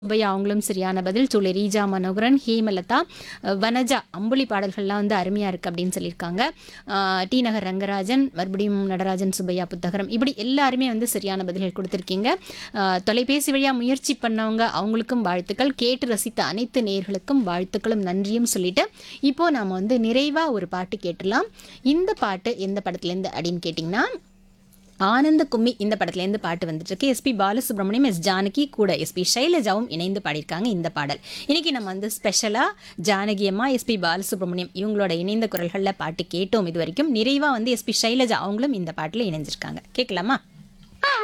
சுப்பையா அவங்களும் சரியான பதில் சூளை ரீஜா மனோகரன் ஹேமலதா அஹ், வனஜா அம்புலி பாடல்கள்லாம் வந்து அருமையாக இருக்குது அப்படின்னு சொல்லியிருக்காங்க அஹ், டி நகர் ரங்கராஜன் மறுபடியும் நடராஜன் சுப்பையா புத்தகரம் இப்படி எல்லாருமே வந்து சரியான பதில்கள் கொடுத்துருக்கீங்க அஹ், தொலைபேசி வழியாக முயற்சி பண்ணவங்க அவங்களுக்கும் வாழ்த்துக்கள் கேட்டு ரசித்த அனைத்து நேயர்களுக்கும் வாழ்த்துக்களும் நன்றியும் சொல்லிட்டு இப்போ நாம வந்து நிறைவாக ஒரு பாட்டு கேட்டுடலாம் இந்த பாட்டு எந்த படத்துலேருந்து அப்படின்னு கேட்டிங்கன்னா ஆனந்த கும்மி இந்த படத்துலேருந்து பாட்டு வந்துட்டு இருக்கு எஸ்பி பாலசுப்ரமணியம் எஸ் ஜானகி கூட எஸ்பி சைலஜாவும் இணைந்து பாடியிருக்காங்க இந்த பாடல் இன்னைக்கு நம்ம வந்து ஸ்பெஷலாக ஜானகி அம்மா எஸ்பி பாலசுப்ரமணியம் இவங்களோட இணைந்த குரல்களில் பாட்டு கேட்டோம் இது வரைக்கும் நிறைவாக வந்து எஸ்பி சைலஜா அவங்களும் இந்த பாட்டில் இணைஞ்சிருக்காங்க கேட்கலாமா